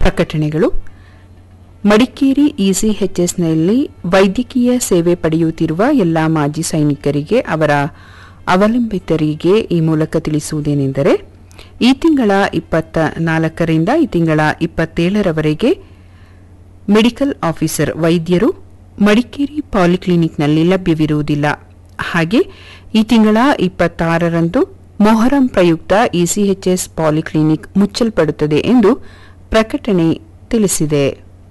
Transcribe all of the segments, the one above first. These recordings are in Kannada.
ಪ್ರಕಟಣೆಗಳು ಮಡಿಕೇರಿ ಇಸಿಎಚ್ಎಸ್ನಲ್ಲಿ ವೈದ್ಯಕೀಯ ಸೇವೆ ಪಡೆಯುತ್ತಿರುವ ಎಲ್ಲ ಮಾಜಿ ಸೈನಿಕರಿಗೆ ಅವರ ಅವಲಂಬಿತರಿಗೆ ಈ ಮೂಲಕ ತಿಳಿಸುವುದೇನೆಂದರೆ ಈ ತಿಂಗಳ ಇಪ್ಪತ್ತ ನಾಲ್ಕರಿಂದ ಈ ತಿಂಗಳ ಇಪ್ಪತ್ತೇಳರವರೆಗೆ ಮೆಡಿಕಲ್ ಆಫೀಸರ್ ವೈದ್ಯರು ಮಡಿಕೇರಿ ಪಾಲಿಕ್ಲಿನಿಕ್ನಲ್ಲಿ ಲಭ್ಯವಿರುವುದಿಲ್ಲ ಹಾಗೆ ಈ ತಿಂಗಳ ಇಪ್ಪತ್ತಾರರಂದು ಮೊಹರಂ ಪ್ರಯುಕ್ತ ಇಸಿಎಚ್ಎಸ್ ಪಾಲಿಕ್ಲಿನಿಕ್ ಮುಚ್ಚಲ್ಪಡುತ್ತದೆ ಎಂದು ಪ್ರಕಟಣೆ ತಿಳಿಸಿದೆ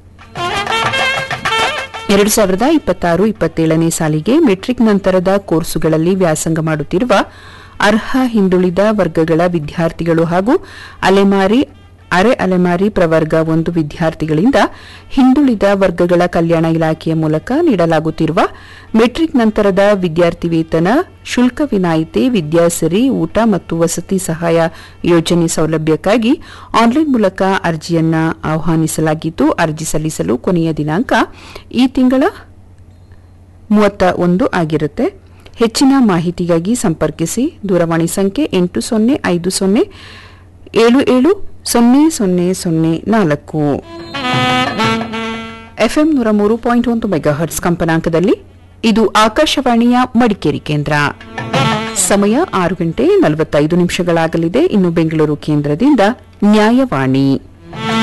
ಎರಡು ಸಾವಿರದ ಇಪ್ಪತ್ತಾರು ಇಪ್ಪತ್ತೇಳನೇ ಸಾಲಿಗೆ ಮೆಟ್ರಿಕ್ ನಂತರದ ಕೋರ್ಸುಗಳಲ್ಲಿ ವ್ಯಾಸಂಗ ಮಾಡುತ್ತಿರುವ ಅರ್ಹ ಹಿಂದುಳಿದ ವರ್ಗಗಳ ವಿದ್ಯಾರ್ಥಿಗಳು ಹಾಗೂ ಅಲೆಮಾರಿ ಅರೆ ಅಲೆಮಾರಿ ಪ್ರವರ್ಗ ಒಂದು ವಿದ್ಯಾರ್ಥಿಗಳಿಂದ ಹಿಂದುಳಿದ ವರ್ಗಗಳ ಕಲ್ಯಾಣ ಇಲಾಖೆಯ ಮೂಲಕ ನೀಡಲಾಗುತ್ತಿರುವ ಮೆಟ್ರಿಕ್ ನಂತರದ ವಿದ್ಯಾರ್ಥಿ ವೇತನ ಶುಲ್ಕ ವಿನಾಯಿತಿ ವಿದ್ಯಾಸಿರಿ ಊಟ ಮತ್ತು ವಸತಿ ಸಹಾಯ ಯೋಜನೆ ಸೌಲಭ್ಯಕ್ಕಾಗಿ ಆನ್ಲೈನ್ ಮೂಲಕ ಅರ್ಜಿಯನ್ನ ಆಹ್ವಾನಿಸಲಾಗಿದ್ದು ಅರ್ಜಿ ಸಲ್ಲಿಸಲು ಕೊನೆಯ ದಿನಾಂಕ ಈ ತಿಂಗಳ ಮೂವತ್ತ ಒಂದು ಆಗಿರುತ್ತೆ ಹೆಚ್ಚಿನ ಮಾಹಿತಿಗಾಗಿ ಸಂಪರ್ಕಿಸಿ ದೂರವಾಣಿ ಸಂಖ್ಯೆ ಎಂಟು ಸೊನ್ನೆ ಐದು ಸೊನ್ನೆ ಏಳು ಏಳು ಸೊನ್ನೆ ಸೊನ್ನೆ ಸೊನ್ನೆ ನಾಲ್ಕು ಎಫ್ಎಂ ನೂರ ಮೂರು ಪಾಯಿಂಟ್ ಒಂದು ಮೆಗಾಹರ್ಟ್ಸ್ ಕಂಪನಾಂಕದಲ್ಲಿ ಇದು ಆಕಾಶವಾಣಿಯ ಮಡಿಕೇರಿ ಕೇಂದ್ರ ಸಮಯ ಆರು ಗಂಟೆ ನಲವತ್ತೈದು ನಿಮಿಷಗಳಾಗಲಿದೆ ಇನ್ನು ಬೆಂಗಳೂರು ಕೇಂದ್ರದಿಂದ ನ್ಯಾಯವಾಣಿ